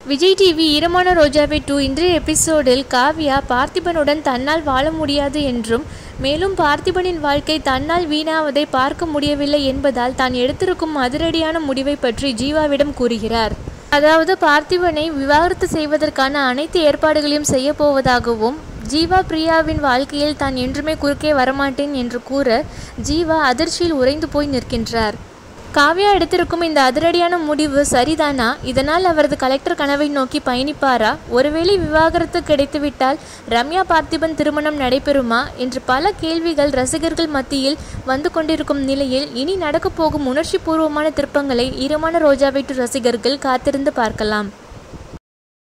Vijay TV ஈரமான ரோஜாவை two இன்றைய எபிசோடில் காவ்யா பார்த்திபனுடன் தன்னால் வாழ முடியாது என்றும் மேலும் பார்த்திபனின் வாழ்க்கை தன்னால் வீணாவதை பார்க்க முடியவில்லை என்பதால் தான் எடுத்திருக்கும் அதிரடியான முடிவை பற்றி ஜீவாவிடம் கூறுகிறார் அதாவது பார்த்திபனை விவாகரத்து செய்வதற்கான அனைத்து ஏற்பாடுகளையும் செய்ய போவதாகவும் ஜீவா பிரியாவின் வாழ்க்கையில் தான் என்றுமே குறுக்கே வரமாட்டேன் என்று கூற ஜீவா அதிர்ச்சியில் உறைந்து போய் நிற்கின்றார் காவ்யா எடுத்திருக்கும் இந்த அதிரடியான முடிவு சரிதானா இதனால் அவரது கலெக்டர் கனவை நோக்கி பயணிப்பாரா ஒருவேளை விவாகரத்து கிடைத்துவிட்டால் ரம்யா பார்த்திபன் திருமணம் நடைபெறுமா என்று பல கேள்விகள் ரசிகர்கள் மத்தியில் வந்து கொண்டிருக்கும் நிலையில் இனி நடக்கப் போகும் உணர்ச்சி பூர்வமான திருப்பங்களை ஈரமான ரோஜாவை ரசிகர்கள் காத்திருந்து பார்க்கலாம்